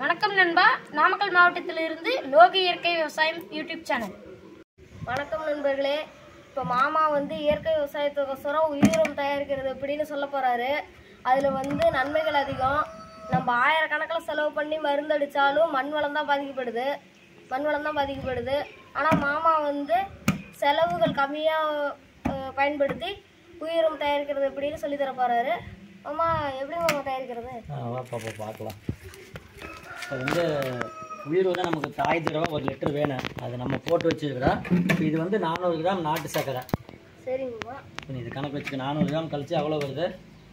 வணக்கம் நண்பா நாமக்கல் மாவட்டத்திலிருந்து லோக இயற்கை விவசாயம் யூடியூப் சேனல் வணக்கம் நண்பர்களே இப்போ மாமா வந்து இயற்கை விவசாயத்துக்கோசரம் உயிரம் தயாரிக்கிறது எப்படின்னு சொல்ல போறாரு அதில் வந்து நன்மைகள் அதிகம் நம்ம ஆயிரக்கணக்கில் செலவு பண்ணி மருந்து அடித்தாலும் மண் வளம் தான் பாதிக்கப்படுது மண் வளம் தான் பாதிக்கப்படுது ஆனால் மாமா வந்து செலவுகள் கம்மியாக பயன்படுத்தி உயிரம் தயாரிக்கிறது எப்படின்னு சொல்லி தர போறாரு மாமா எப்படி மாமா தயாரிக்கிறது வா பாப்பா பார்க்கலாம் இப்போ வந்து உயிர் வந்து நமக்கு தாய் தடவை ஒரு லிட்டர் வேணும் அது நம்ம போட்டு வச்சுருக்கிறோம் இப்போ இது வந்து நானூறு கிராம் நாட்டு சர்க்கரை சரிங்கம்மா இப்போ இது கணக்கு வச்சுக்க நானூறு கிராம் கழிச்சு எவ்வளோ வருது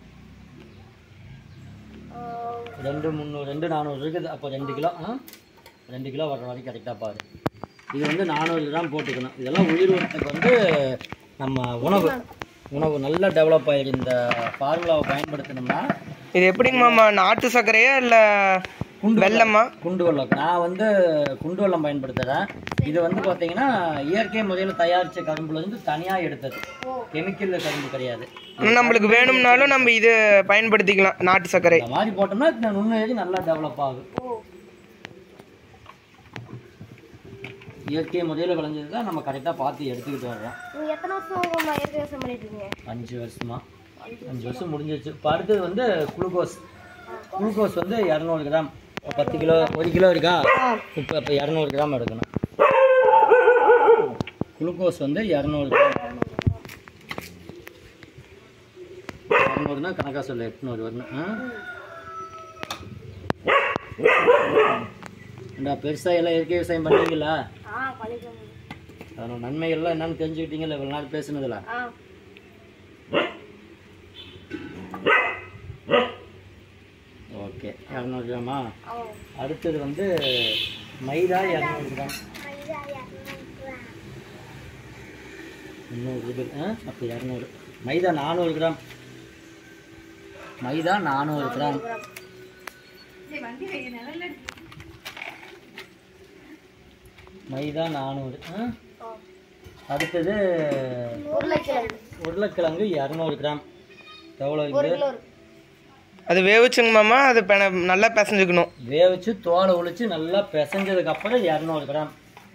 ஆஹ் ரெண்டு முந்நூறு ரெண்டு நானூறு இருக்குது அப்போ ரெண்டு கிலோ ஆ ரெண்டு கிலோ வர்ற வரைக்கும் கரெக்டாக பாரு இது வந்து நானூறு கிராம் போட்டுக்கணும் இதெல்லாம் உயிர் உரத்துக்கு வந்து நம்ம உணவு உணவு நல்லா டெவலப் ஆகிடுது இந்த ஃபார்முலாவை பயன்படுத்தினோம்னா இது எப்படிங்க மாமா நாட்டு சர்க்கரையா இல்ல குண்டு வெல்லமா குண்டு வெள்ளம் நான் வந்து குண்டு வெள்ளம் பயன்படுத்துகிறேன் இது வந்து பார்த்தீங்கன்னா இயற்கை முறையில் தயாரித்த கரும்புல இருந்து தனியாக எடுத்தது கெமிக்கல் கரும்பு கிடையாது நம்மளுக்கு வேணும்னாலும் நம்ம இது பயன்படுத்திக்கலாம் நாட்டு சர்க்கரை இந்த மாதிரி போட்டோம்னா இந்த நுண்ணுயிரி நல்லா டெவலப் ஆகும் இயற்கை முறையில் விளைஞ்சது தான் நம்ம கரெக்டாக பார்த்து எடுத்துக்கிட்டு வர்றோம் நீங்க எத்தனை வருஷம் இயற்கை விவசாயம் பண்ணிட்டு இருக்கீங்க அஞ்சு வருஷமா அஞ்சு வருஷம் முடிஞ்சிருச்சு இப்போ அடுத்தது வந்து குளுக்கோஸ் குளுக்கோஸ் வந்து இரநூறு கிராம் இப்போ பத்து கிலோ ஒரு கிலோ இருக்கா இப்போ இப்போ இரநூறு கிராம் எடுக்கணும் குளுக்கோஸ் வந்து இரநூறு கிராம் இரநூறுனா கணக்காக சொல்லு எட்நூறு வரணும் ஆ ஏண்டா பெருசாக எல்லாம் இயற்கை விவசாயம் பண்ணுவீங்களா ஆ பண்ணிக்கலாம் அதோட நன்மைகள்லாம் என்னன்னு தெரிஞ்சுக்கிட்டீங்கல்ல இவ்வளோ நாள் பேசுனதுல ஆ ஓகே இரநூறு கிராமா ஆ அடுத்தது வந்து மைதா இரநூறு கிராம் முந்நூறு இருக்குது ஆ அப்போ இரநூறு மைதா நானூறு கிராம் மைதா நானூறு கிராம் மைதா நானூறு ஆ அடுத்தது உருளைக்கிழங்கு உருளைக்கிழங்கு இரநூறு கிராம் எவ்வளோ ஒரு இருக்குது கிலோ இருக்கு. அது வேவிச்சுங்க மாமா அது பென- நல்லா பிசைஞ்சுக்கணும் வேவிச்சு தோலை உளிச்சு நல்லா பிசைஞ்சதுக்கு அப்புறம் இரநூறு கிராம்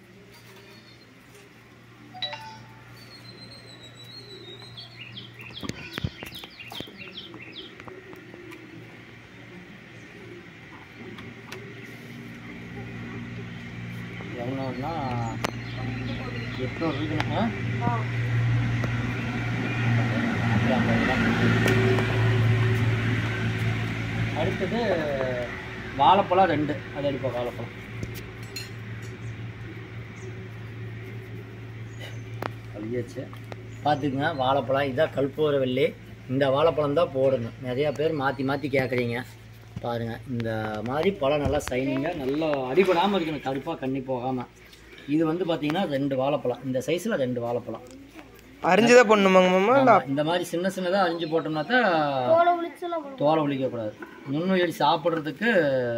இரநூறுனா எட்நூறு இருக்குண்ணா ஆ அடுத்தது வாழைப்பழம் ரெண்டு அது எடுப்போம் வாழைப்பழம் கழியாச்சு பார்த்துக்குங்க வாழைப்பழம் இதான் கல்பூர வெள்ளி இந்த வாழைப்பழம் தான் போடணும் நிறையா பேர் மாற்றி மாற்றி கேட்குறீங்க பாருங்கள் இந்த மாதிரி பழம் நல்லா சைனிங்காக நல்லா அடிபடாமல் இருக்கணும் கருப்பாக கண்ணி போகாமல் இது வந்து பார்த்தீங்கன்னா ரெண்டு வாழைப்பழம் இந்த சைஸில் ரெண்டு வாழைப்பழம் அரிஞ்சுதான் பண்ணுமாங்க மாமா இல்ல ஆமா, இந்த மாதிரி சின்ன சின்னதாக அரிஞ்சு போட்டோம்னா தான் தோலை உளிச்செல்லாம் போடுவோம். தோலை ஒழிக்கக்கூடாது நுண்ணுயிரி சாப்பிட்றதுக்கு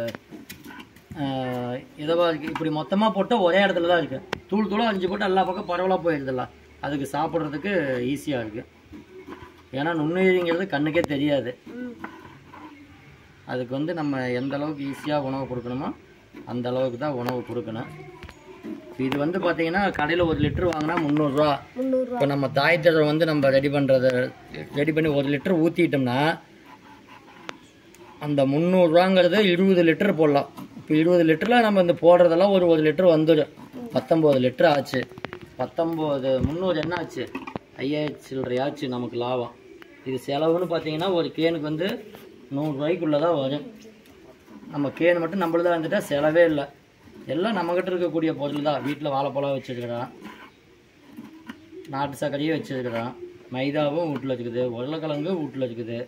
இதவா இருக்குது இப்படி மொத்தமாக போட்டால் ஒரே இடத்துல தான் இருக்குது தூள் தூளாக அரிஞ்சு போட்டு எல்லா பக்கம் பரவலாக போயிடுதுல்ல அதுக்கு சாப்பிட்றதுக்கு ஈஸியாக இருக்குது ஏன்னா நுண்ணுயிரிங்கிறது கண்ணுக்கே தெரியாது ம் அதுக்கு வந்து நம்ம எந்த அளவுக்கு ஈஸியாக உணவு கொடுக்கணுமோ அந்த அளவுக்கு தான் உணவு கொடுக்கணும் இப்ப இது வந்து பார்த்தீங்கன்னா கடையில் ஒரு லிட்டர் வாங்கினா முந்நூறுரூவா முந்நூறுரூவா இப்போ நம்ம தாய் தடவை வந்து நம்ம ரெடி பண்ணுறத ரெடி பண்ணி ஒரு லிட்டர் ஊற்றிட்டோம்னா அந்த முந்நூறுரூவாங்கிறது இருபது லிட்டர் போடலாம் இப்போ இருபது லிட்டரில் நம்ம இந்த போடுறதெல்லாம் ஒரு ஒரு லிட்டர் வந்துடும் பத்தொம்போது லிட்டர் ஆச்சு பத்தொம்போது முந்நூறு என்ன ஆச்சு ஐயாயிரத்தி சில்லறையாச்சு நமக்கு லாபம் இது செலவுன்னு பார்த்தீங்கன்னா ஒரு கேனுக்கு வந்து நூறுரூவாய்க்குள்ளே தான் வரும் நம்ம கேன் மட்டும் நம்மளதான் வந்துட்டால் செலவே இல்லை எல்லாம் நம்மக்கிட்ட இருக்கக்கூடிய பொருள் தான் வீட்டில் வாழைப்பழம் வச்சுருக்கிறோம் நாட்டு சர்க்கரையும் வச்சுருக்கிறோம் மைதாவும் வீட்டில் இருக்குது உருளைக்கிழங்கு வீட்டில் இருக்குது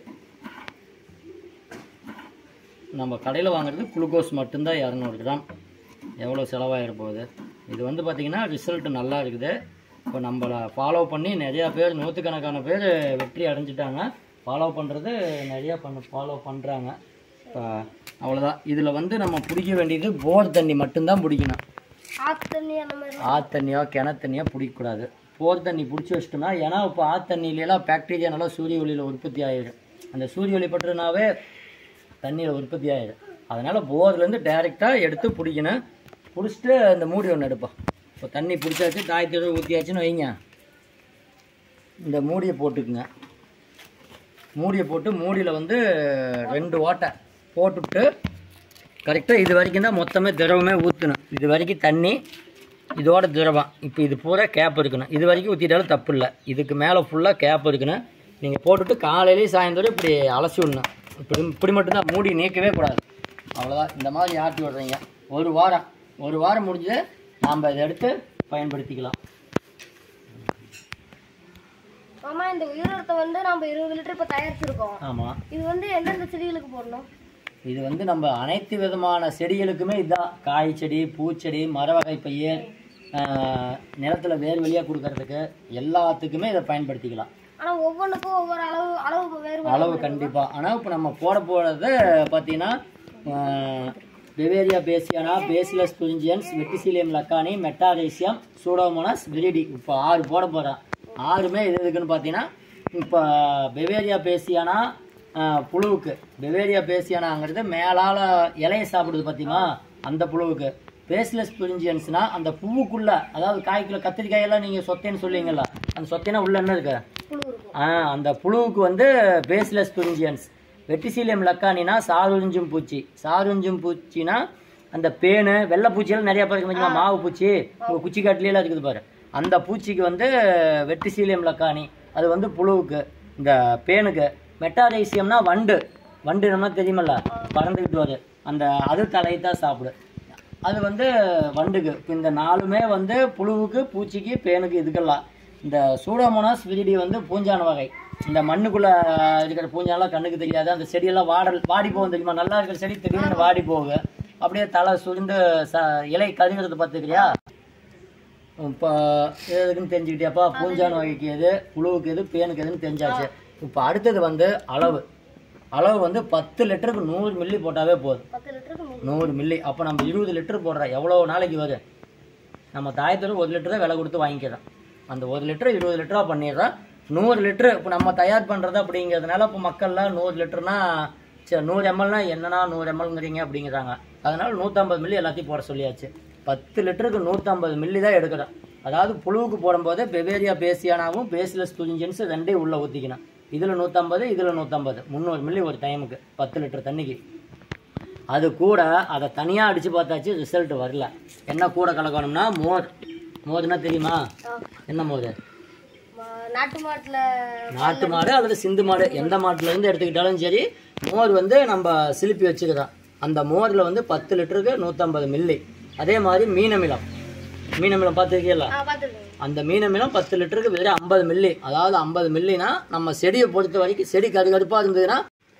நம்ம கடையில் வாங்குறது குளுக்கோஸ் மட்டும்தான் இரநூறு கிராம் எவ்வளோ செலவாயிட போகுது இது வந்து பார்த்திங்கன்னா ரிசல்ட் நல்லா இருக்குது இப்போ நம்மளை ஃபாலோ பண்ணி நிறையா பேர் நூற்றுக்கணக்கான பேர் வெற்றி அடைஞ்சிட்டாங்க ஃபாலோ பண்ணுறது நிறையா பண்ண ஃபாலோ பண்ணுறாங்க இப்போ அவ்வளோதான் இதில் வந்து நம்ம பிடிக்க வேண்டியது போர் தண்ணி மட்டும்தான் பிடிக்கணும் ஆத்து தண்ணி அந்த மாதிரி ஆத்தண்ணியோ கிணத்தண்ணியோ பிடிக்கக்கூடாது போர் தண்ணி பிடிச்சி வச்சிட்டோம்னா ஏன்னா இப்போ ஆத்தண்ணிலலாம் பாக்டீரியா நல்லா சூரிய ஒளியில் உற்பத்தி ஆகிடும் அந்த சூரிய ஒளி பட்டுனாவே தண்ணியில் உற்பத்தி ஆகிடும் அதனால் போர்லேருந்து டைரெக்டாக எடுத்து பிடிக்கணும் பிடிச்சிட்டு அந்த மூடி ஒன்று எடுப்போம் இப்போ தண்ணி பிடிச்சாச்சு தாயத்தோட ஊற்றியாச்சுன்னு வைங்க இந்த மூடியை போட்டுக்குங்க மூடியை போட்டு மூடியில் வந்து ரெண்டு ஓட்டை போட்டுவிட்டு கரெக்டாக இது வரைக்கும் தான் மொத்தமே திரவமே ஊற்றணும் இது வரைக்கும் தண்ணி இதோட திரவம் இப்போ இது பூரா கேப் இருக்கணும் இது வரைக்கும் ஊற்றிட்டாலும் தப்பு இல்லை இதுக்கு மேலே ஃபுல்லாக கேப் இருக்கணும் நீங்கள் போட்டுட்டு காலையிலேயும் சாயந்தரம் இப்படி அலசி விடணும் இப்படி இப்படி மட்டும்தான் மூடி நீக்கவே கூடாது அவ்வளோதான் இந்த மாதிரி ஆட்டி விடுறீங்க ஒரு வாரம் ஒரு வாரம் முடிஞ்சு நாம் இதை எடுத்து பயன்படுத்திக்கலாம் மாமா இந்த உயிரிழத்தை வந்து நம்ம இருபது லிட்டர் இப்போ தயாரிச்சிருக்கோம் ஆமாம் இது வந்து எந்தெந்த செடிகளுக்கு போடணும் இது வந்து நம்ம அனைத்து விதமான செடிகளுக்குமே இதுதான் காய் செடி பூச்செடி மர வகை பயிர் ஆஹ், நிலத்துல வேர் வழியாக கொடுக்கறதுக்கு எல்லாத்துக்குமே இதை பயன்படுத்திக்கலாம் ஆனா ஒவ்வொன்றுக்கும் ஒவ்வொரு அளவு அளவு வேறு அளவு கண்டிப்பாக ஆனால் இப்போ நம்ம போட போகிறது பார்த்தீங்கன்னா Beauveria bassiana Bacillus thuringiensis Verticillium lecanii Metarhizium Pseudomonas viride இப்போ ஆறு போட போகிறேன் ஆறுமே எது எதுக்குன்னு பார்த்தீங்கன்னா இப்போ பெவேரியா பேசியானா ஆஹ், புழுவுக்கு பெவேரியா பேசியானாங்கிறது மேலால இலையை சாப்பிடுது பார்த்தீங்களா அந்த புழுவுக்கு பேஸ்லெஸ் துரிஞ்சியன்ஸ்னா அந்த பூவுக்குள்ள அதாவது காய்க்குள்ள கத்திரிக்காயெல்லாம் நீங்கள் சொத்தேன்னு சொல்லுவீங்கல்ல அந்த சொத்தேனா உள்ள என்ன இருக்கு புழு இருக்கும் ஆ அந்த புழுவுக்கு வந்து பேஸ்லெஸ் துரிஞ்சியன்ஸ் வெட்டிசீலியம் லக்கானினா சாருஞ்சும் பூச்சி சாருஞ்சும் பூச்சினா அந்த பேனு வெள்ளை பூச்சியெல்லாம் நிறைய பேர் இருக்கு தெரியுமா? மாவு பூச்சி உங்க குச்சி காட்டிலாம் இருக்குது பாரு அந்த பூச்சிக்கு வந்து வெட்டிசீலியம் லக்கானி அது வந்து புழுவுக்கு இந்த பேனுக்கு மெட்டாரைசியம்னா வண்டு வண்டு நம்ம தெரியுமல்ல பறந்துக்கிட்டு வருது அந்த அது தலையை தான் சாப்பிடு அது வந்து வண்டுக்கு இப்போ இந்த நாலுமே வந்து புழுவுக்கு பூச்சிக்கு பேனுக்கு இதுக்கெல்லாம் இந்த சூடோமோனாஸ் விரிடி வந்து பூஞ்சான வகை இந்த மண்ணுக்குள்ள இருக்கிற பூஞ்சானெல்லாம் கண்ணுக்கு தெரியாது அந்த செடியெல்லாம் வாடல் வாடி போகும் தெரியுமா நல்லா இருக்கிற செடி திடீர்னு வாடி போகுது அப்படியே தலை சுரிந்து ச இலை கருகிறது பார்த்துக்கிறியா இப்போ எதுக்குன்னு தெரிஞ்சுக்கிட்டியாப்பா பூஞ்சான வகைக்கு எது புழுவுக்கு எது பேனுக்கு எதுன்னு தெரிஞ்சாச்சு இப்போ அடுத்தது வந்து அளவு அளவு வந்து பத்து லிட்டருக்கு நூறு மில்லி போட்டாவே போதும் பத்து லிட்டருக்கு நூறு. நூறு மில்லி அப்போ நம்ம இருபது லிட்டர் போடுறோம் எவ்வளோ நாளைக்கு வரும் நம்ம தாயத்தோட ஒரு லிட்டர் தான் விலை கொடுத்து வாங்கிக்கிறோம் அந்த ஒரு லிட்டர் இருபது லிட்டராக பண்ணிடுறோம் நூறு லிட்டரு இப்போ நம்ம தயார் பண்ணுறது அப்படிங்கிறதுனால இப்போ மக்கள்லாம் நூறு லிட்டர்னா சரி நூறு எம்எல்னா என்னன்னா நூறு எம்எல்ங்கிறீங்க அப்படிங்கிறாங்க அதனால நூற்றம்பது மில்லி எல்லாத்தையும் போட சொல்லியாச்சு பத்து லிட்டருக்கு நூற்றம்பது மில்லி தான் எடுக்கிறோம் அதாவது புழுவுக்கு போடும்போது பெவேரியா பேசியானாவும் பேஸ்லெஸ் துரிஞ்சன்ஸ் ரெண்டையும் உள்ளே ஊற்றிக்கணும் இதில் நூற்றம்பது இதில் நூற்றம்பது முந்நூறு மில்லி ஒரு டைமுக்கு பத்து லிட்டர் தண்ணிக்கு அது கூட அதை தனியாக அடித்து பார்த்தாச்சு ரிசல்ட் வரல என்ன கூட கலக்கணும்னா மோர் மோர்னா தெரியுமா ஆ. என்ன மோர் ம- நாட்டு மாட்டுல நாட்டு மாடு அல்லது சிந்து மாடு எந்த மாட்டுல இருந்து எடுத்துக்கிட்டாலும் சரி மோர் வந்து நம்ம சிலுப்பி வச்சுக்கிறோம் அந்த மோரில் வந்து பத்து லிட்டருக்கு நூற்றம்பது மில்லி அதே மாதிரி மீனமிலம் மீனமிலம் பார்த்துருக்கீங்களா ஆ பார்த்துருக்கேன் அந்த மீனமிலம் பத்து லிட்டருக்கு வெறும் ஐம்பது மில்லி அதாவது ஐம்பது மில்லினா நம்ம செடியை பொறுத்த வரைக்கும் செடி கருகருப்பாக இருந்ததுன்னா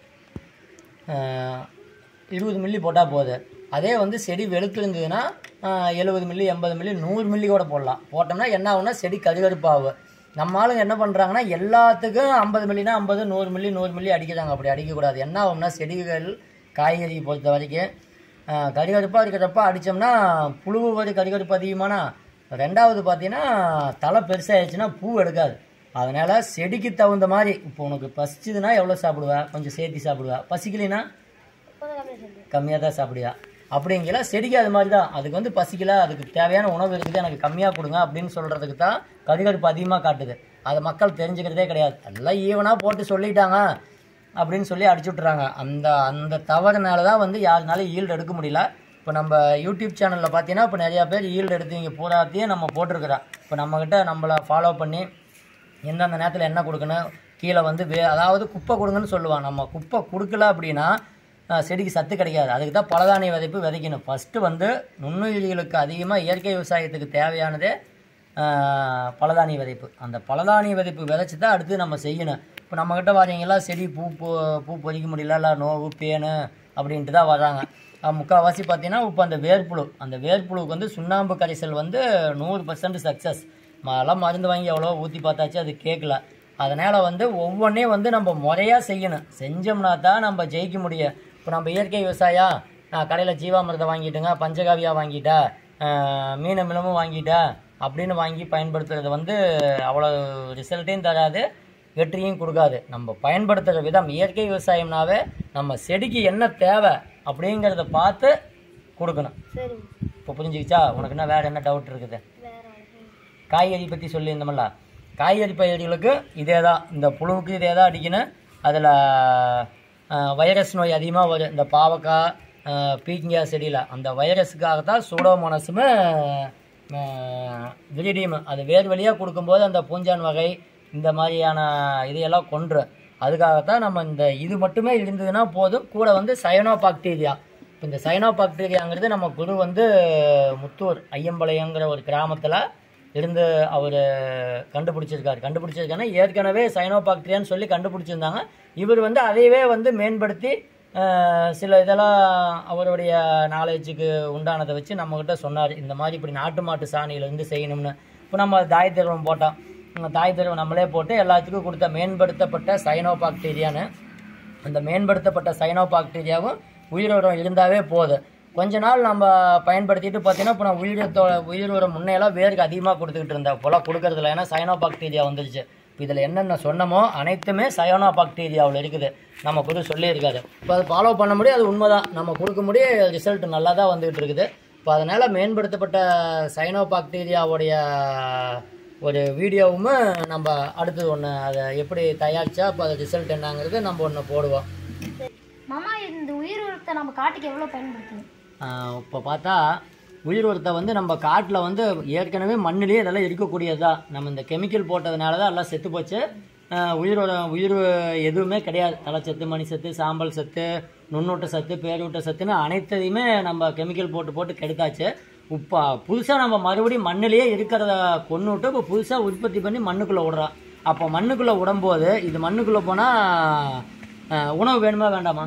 ஆஹ், இருபது மில்லி போட்டால் போதும் அதே வந்து செடி வெளுத்து இருந்ததுன்னா எழுபது மில்லி எண்பது மில்லி நூறு மில்லி கூட போடலாம் போட்டோம்னா என்ன ஆகும்னா செடி கருகருப்பாகும் நம்ம ஆளுங்க என்ன பண்ணுறாங்கன்னா எல்லாத்துக்கும் ஐம்பது மில்லினா ஐம்பது நூறு மில்லி நூறு மில்லி அடிக்கிறாங்க அப்படி அடிக்கக்கூடாது என்ன ஆகும்னா செடிகள் காய்கறி பொறுத்த வரைக்கும் கருகருப்பாக இருக்கிறப்ப அடித்தோம்னா புழு வரி கருகருப்பு அதிகமானா ரெண்டாவது பார்த்தீங்கன்னா தலை பெருசாகிடுச்சுன்னா பூ எடுக்காது அதனால் செடிக்கு தகுந்த மாதிரி இப்போ உனக்கு பசிச்சுதுன்னா எவ்வளோ சாப்பிடுவா கொஞ்சம் சேர்த்து சாப்பிடுவா பசிக்கலைன்னா கொஞ்சம் கம்மியாக சொல்லுங்க கம்மியாக தான் சாப்பிடுவா அப்படிங்கிற செடிக்கு அது மாதிரி தான் அதுக்கு வந்து பசிக்கல அதுக்கு தேவையான உணவு இருக்குது எனக்கு கம்மியாக கொடுங்க அப்படின்னு சொல்கிறதுக்கு தான் கருகருப்பு அதிகமாக காட்டுது அதை மக்கள் தெரிஞ்சுக்கிறதே கிடையாது எல்லாம் ஈவனாக போட்டு சொல்லிட்டாங்க அப்படின்னு சொல்லி அடிச்சு விட்றாங்க அந்த அந்த தவறுனால தான் வந்து யாருனாலும் ஈல்டு எடுக்க முடியல இப்போ நம்ம யூடியூப் சேனலில் பார்த்தீங்கன்னா இப்போ நிறையா பேர் ஈல்டு எடுத்து இங்கே பூராத்தையும் நம்ம போட்டிருக்கிறோம் இப்போ நம்மக்கிட்ட நம்மளை ஃபாலோ பண்ணி எந்தெந்த நேரத்தில் என்ன கொடுக்கணும் கீழே வந்து வே அதாவது குப்பை கொடுங்கன்னு சொல்லுவான் நம்ம குப்பை கொடுக்கல அப்படின்னா அஹ், செடிக்கு சத்து கிடைக்காது அதுக்கு தான் பலதானிய விதைப்பு விதைக்கணும் ஃபஸ்ட்டு வந்து நுண்ணுயிரிகளுக்கு அதிகமாக இயற்கை விவசாயத்துக்கு தேவையானதே அஹ், பலதானிய விதைப்பு அந்த பலதானிய விதைப்பு விதைச்சி தான் அடுத்து நம்ம செய்யணும் இப்போ நம்மக்கிட்ட வரீங்களா செடி பூ பூ பூ பொறிக்க முடியல இல்லை நோவு பேனு அப்படின்ட்டு தான் வராங்க அஹ், முக்கால்வாசி பார்த்தீங்கன்னா இப்போ அந்த வேர்ப்புழு அந்த வேர்ப்புழுவுக்கு வந்து சுண்ணாம்பு கரைசல் வந்து நூறு பர்சன்ட் சக்ஸஸ் எல்லாம் மருந்து வாங்கி எவ்வளோ ஊற்றி பார்த்தாச்சு அது கேட்கல அதனால் வந்து ஒவ்வொன்றையும் வந்து நம்ம முறையாக செய்யணும் செஞ்சோம்னா தான் நம்ம ஜெயிக்க முடியும் இப்போ நம்ம இயற்கை விவசாயம் நான் கடையில் ஜீவாமிரதம் வாங்கிட்டுங்க பஞ்சகாவியா வாங்கிட்டா ஆஹ் மீன மிளமும் வாங்கிட்டா அப்படின்னு வாங்கி பயன்படுத்துறது வந்து அவ்வளோ ரிசல்ட்டையும் தராது வெற்றியும் கொடுக்காது நம்ம பயன்படுத்துகிற விதம் இயற்கை விவசாயம்னாவே நம்ம செடிக்கு என்ன தேவை அப்படிங்கிறத பார்த்து கொடுக்கணும் சரிங்க இப்போ புரிஞ்சுக்கிச்சா உனக்கு என்ன வேறு என்ன டவுட் இருக்குது வேற காய்கறி பற்றி சொல்லியிருந்தோம்ல காய்கறி பயிர்களுக்கு இதே தான் இந்த புழுவுக்கு இதே தான் அடிக்கணும் அதில் வைரஸ் நோய் அதிகமாக வரும் இந்த பாவக்காய் அஹ், பீக்கங்காய் செடியில் அந்த வைரஸுக்காகத்தான் சூடோமோனஸுமே விரிடியம் அது வேர் வழியாக கொடுக்கும்போது அந்த பூஞ்சான் வகை இந்த மாதிரியான இதையெல்லாம் கொன்று அதுக்காகத்தான் நம்ம இந்த இது மட்டுமே இருந்ததுன்னா போதும் கூட வந்து சயனோ பாக்டீரியா இப்போ இந்த சைனோ பாக்டீரியாங்கிறது நம்ம குரு வந்து முத்தூர் ஐயம்பாளையங்கிற ஒரு கிராமத்தில் இருந்து அவர் கண்டுபிடிச்சிருக்காரு கண்டுபிடிச்சிருக்காருன்னா ஏற்கனவே சைனோ பாக்டீரியான்னு சொல்லி கண்டுபிடிச்சிருந்தாங்க இவர் வந்து அதையவே வந்து மேம்படுத்தி அஹ், சில இதெல்லாம் அவருடைய நாலேஜுக்கு உண்டானதை வச்சு நம்மக்கிட்ட சொன்னார் இந்த மாதிரி இப்படி நாட்டு மாட்டு சாணியிலேருந்து செய்யணும்னு இப்போ நம்ம தாய் திரவம் போட்டோம் உம், தாய் திரவம் நம்மளே போட்டு எல்லாத்துக்கும் கொடுத்த மேம்படுத்தப்பட்ட சைனோ பாக்டீரியான்னு அந்த மேம்படுத்தப்பட்ட சைனோ பாக்டீரியாவும் உயிரோரம் இருந்தாவே போதும் கொஞ்ச நாள் நம்ம பயன்படுத்திட்டு பார்த்தீங்கன்னா இப்போ நான் உயிரத்தோ உயிரோரம் முன்னையெல்லாம் வேருக்கு அதிகமாக கொடுத்துக்கிட்டு இருந்தேன் இப்போலாம் கொடுக்கறதில்ல ஏன்னா சைனோ பாக்டீரியா வந்துருச்சு இப்போ இதில் என்னென்ன சொன்னமோ அனைத்துமே சயோனா பாக்டீரியாவில் இருக்குது நம்ம புது சொல்லியிருக்காரு இப்போ அதை ஃபாலோ பண்ண முடியும் அது உண்மைதான் நம்ம கொடுக்க முடியும் ரிசல்ட் நல்லா தான் வந்துகிட்டு இருக்குது இப்போ அதனால் மேம்படுத்தப்பட்ட சைனோ பாக்டீரியாவுடைய ஒரு வீடியோவும் நம்ம அடுத்தது ஒன்று அதை எப்படி தயாரிச்சா இப்போ அது ரிசல்ட் என்னங்கிறது நம்ம ஒன்று போடுவோம் மாமா இந்த உயிர் உரத்தை நம்ம காட்டுக்கு எவ்வளோ பயன்படுத்தணும் இப்போ பார்த்தா உயிர் உரத்தை வந்து நம்ம காட்டில் வந்து ஏற்கனவே மண்ணிலேயே இதெல்லாம் இருக்கக்கூடியது தான் நம்ம இந்த கெமிக்கல் போட்டதுனால தான் எல்லாம் செத்து போச்சு ஆஹ் உயிர் உரம் உயிர் எதுவுமே கிடையாது தலைச்சத்து மணி சத்து சாம்பல் சத்து நுண்ணூட்ட சத்து பேரூட்ட சத்துன்னு அனைத்தையுமே நம்ம கெமிக்கல் போட்டு போட்டு கெடுத்தாச்சு இப்போ புதுசாக நம்ம மறுபடியும் மண்ணிலேயே இருக்கிறத கொண்டுட்டு இப்போ புதுசாக உற்பத்தி பண்ணி மண்ணுக்குள்ளே விடுறோம் அப்போ மண்ணுக்குள்ளே விடும்போது இது மண்ணுக்குள்ளே போனால் உணவு வேணுமா வேண்டாமா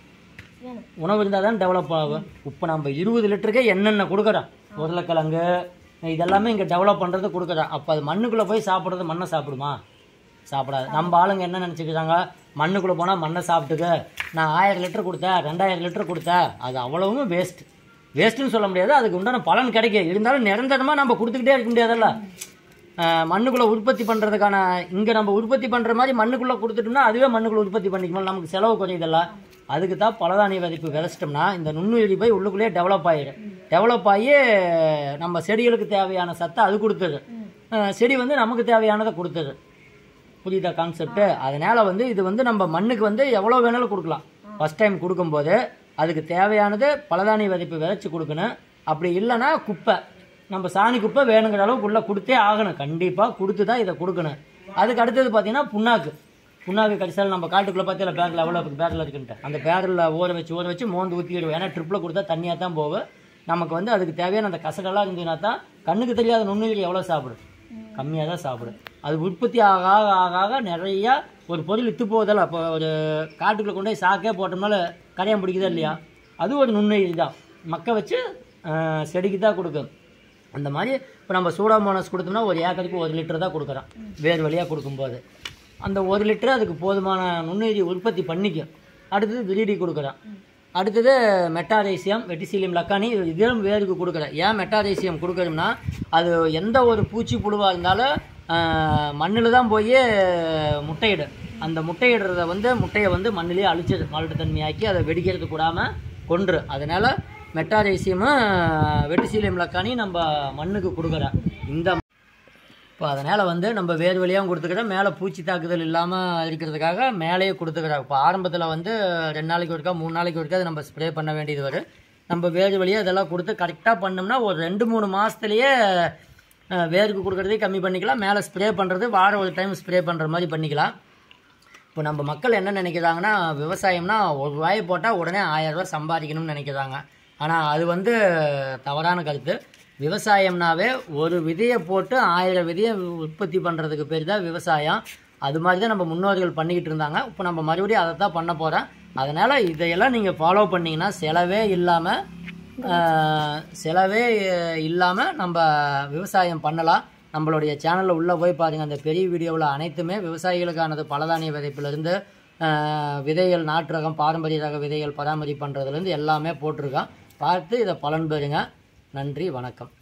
வேணும் உணவு இருந்தால் தான் டெவலப் ஆகும் இப்போ நம்ம இருபது லிட்டருக்கே என்னென்ன கொடுக்குறோம் உருளைக்கிழங்கு இதெல்லாமே இங்கே டெவலப் பண்ணுறது கொடுக்குறோம் அப்போ அது மண்ணுக்குள்ளே போய் சாப்பிட்றது மண்ணை சாப்பிடுமா சாப்பிடாது நம்ம ஆளுங்க என்ன நினச்சிக்கிறாங்க மண்ணுக்குள்ளே போனால் மண்ணை சாப்பிட்டுக்க நான் ஆயிரம் லிட்டர் கொடுத்தேன் ரெண்டாயிரம் லிட்டர் கொடுத்தேன் அது அவ்வளவும் வேஸ்ட் வேஸ்ட்டுன்னு சொல்ல முடியாது அதுக்கு உண்டான பலன் கிடைக்கும் இருந்தாலும் நிரந்தரமாக நம்ம கொடுத்துக்கிட்டே இருக்க முடியாதுல்ல ஆஹ் மண்ணுக்குள்ள உற்பத்தி பண்றதுக்கான இங்க நம்ம உற்பத்தி பண்ற மாதிரி மண்ணுக்குள்ள கொடுத்துட்டோம்னா அதுவே மண்ணுக்குள்ள உற்பத்தி பண்ணிக்குமா நமக்கு செலவு குறையுதல்ல அதுக்கு தான் பலதானிய விதைப்பு விதைச்சிட்டோம்னா இந்த நுண்ணுயிரி போய் உள்ளுக்குள்ளேயே டெவலப் ஆயிடும் டெவலப் ஆகி நம்ம செடிகளுக்கு தேவையான சத்தை அது கொடுத்துது ஆஹ் செடி வந்து நமக்கு தேவையானதை கொடுத்துது புரியுதா கான்செப்ட் அதனால வந்து இது வந்து நம்ம மண்ணுக்கு வந்து எவ்வளோ வேணாலும் கொடுக்கலாம் ஃபர்ஸ்ட் டைம் கொடுக்கும்போது அதுக்கு தேவையானது பலதானிய விதைப்பு விதைச்சு கொடுக்கணும் அப்படி இல்லைன்னா குப்பை நம்ம சாணி குப்பை வேணுங்கிற அளவுக்கு உள்ள கொடுத்தே ஆகணும் கண்டிப்பாக கொடுத்து தான் இதை கொடுக்கணும் அதுக்கு அடுத்தது பார்த்தீங்கன்னா புண்ணாக்கு புண்ணாக்கு கடிச்சாலும் நம்ம காட்டுக்குள்ளே பார்த்தீங்களா பேரில் எவ்வளோ பேரில் இருக்குன்ட்டு அந்த பேரில் ஊற வச்சு ஊற வச்சு மோந்து ஊற்றிடுவோம் ஏன்னா ட்ரிப்பில் கொடுத்தா தண்ணியாக தான் போகும் நமக்கு வந்து அதுக்கு தேவையான அந்த கசடெல்லாம் இருந்ததுன்னா தான் கண்ணுக்கு தெரியாத நுண்ணுயிரி எவ்வளோ சாப்பிடும் கம்மியாக தான் சாப்பிடும் அது உற்பத்தி ஆக ஆக ஆக ஆக நிறையா ஒரு பொருள் இத்து போகுதல்ல இப்போ ஒரு காட்டுக்குள்ளே கொண்டு போய் சாக்கே போட்டோம்னால கரையான் பிடிக்குதா இல்லையா அது ஒரு நுண்ணுயிரி தான் மக்க வச்சு ஆஹ், செடிக்கு தான் கொடுக்கும் அந்த மாதிரி இப்போ நம்ம சூடாமோனஸ் கொடுத்தோம்னா ஒரு ஏக்கருக்கு ஒரு லிட்டர் தான் கொடுக்குறோம் வேர் வழியாக கொடுக்கும்போது அந்த ஒரு லிட்டர் அதுக்கு போதுமான நுண்ணுயிரி உற்பத்தி பண்ணிக்கும் அடுத்தது விரிடி கொடுக்குறோம் அடுத்தது மெட்டாரேசியம் வெட்டிசீலியம் லக்கானி இதுவும் வேருக்கு கொடுக்குறேன் ஏன் மெட்டாரேசியம் கொடுக்குறோம்னா அது எந்த ஒரு பூச்சி புழுவாக இருந்தாலும் மண்ணில் தான் போய் முட்டையிடும் அந்த முட்டையிடுறத வந்து முட்டையை வந்து மண்ணிலேயே அழிச்சிடு மலட்டு தன்மையாக்கி அதை வெடிக்கிறதுக்கு கூடாமல் கொன்று அதனால மெட்டாரேசியமும் வெட்டிசீலியம் லக்கானி நம்ம மண்ணுக்கு கொடுக்குறோம் இந்த இப்போ அதனால் வந்து நம்ம வேர் வழியாகவும் கொடுத்துக்கிறோம் மேலே பூச்சி தாக்குதல் இல்லாமல் இருக்கிறதுக்காக மேலேயே கொடுத்துக்கிறோம் இப்போ ஆரம்பத்தில் வந்து ரெண்டு நாளைக்கு ஒருக்கா மூணு நாளைக்கு ஒருக்கா அதை நம்ம ஸ்ப்ரே பண்ண வேண்டியது வரும் நம்ம வேர் வழியாக இதெல்லாம் கொடுத்து கரெக்டாக பண்ணோம்னா ஒரு ரெண்டு மூணு மாதத்துலேயே வேருக்கு கொடுக்குறதே கம்மி பண்ணிக்கலாம் மேலே ஸ்ப்ரே பண்ணுறது வாரம் ஒரு டைம் ஸ்ப்ரே பண்ணுற மாதிரி பண்ணிக்கலாம் இப்போ நம்ம மக்கள் என்ன நினைக்கிறாங்கன்னா விவசாயம்னா ஒரு ரூபாயை போட்டால் உடனே ஆயிரம் ரூபாய் சம்பாதிக்கணும்னு நினைக்கிறாங்க ஆனால் அது வந்து தவறான கருத்து விவசாயம்னாவே ஒரு விதையை போட்டு ஆயிரம் விதையை உற்பத்தி பண்ணுறதுக்கு பேர் தான் விவசாயம் அது மாதிரி தான் நம்ம முன்னோர்கள் பண்ணிக்கிட்டு இருந்தாங்க இப்போ நம்ம மறுபடியும் அதை தான் பண்ண போகிறோம் அதனால் இதையெல்லாம் நீங்கள் ஃபாலோ பண்ணிங்கன்னா செலவே இல்லாமல் ஆஹ் செலவே இல்லாமல் நம்ம விவசாயம் பண்ணலாம் நம்மளுடைய சேனலில் உள்ளே போய் பாருங்கள் அந்த பெரிய வீடியோவில் அனைத்துமே விவசாயிகளுக்கானது பலதானிய விதைப்பிலிருந்து ஆஹ் விதைகள் நாட்டு ரகம் பாரம்பரிய ரக விதைகள் பராமரிப்பு பண்ணுறதுலேருந்து எல்லாமே போட்டிருக்கோம் பார்த்து இதை பலன் பெறுங்க நன்றி வணக்கம்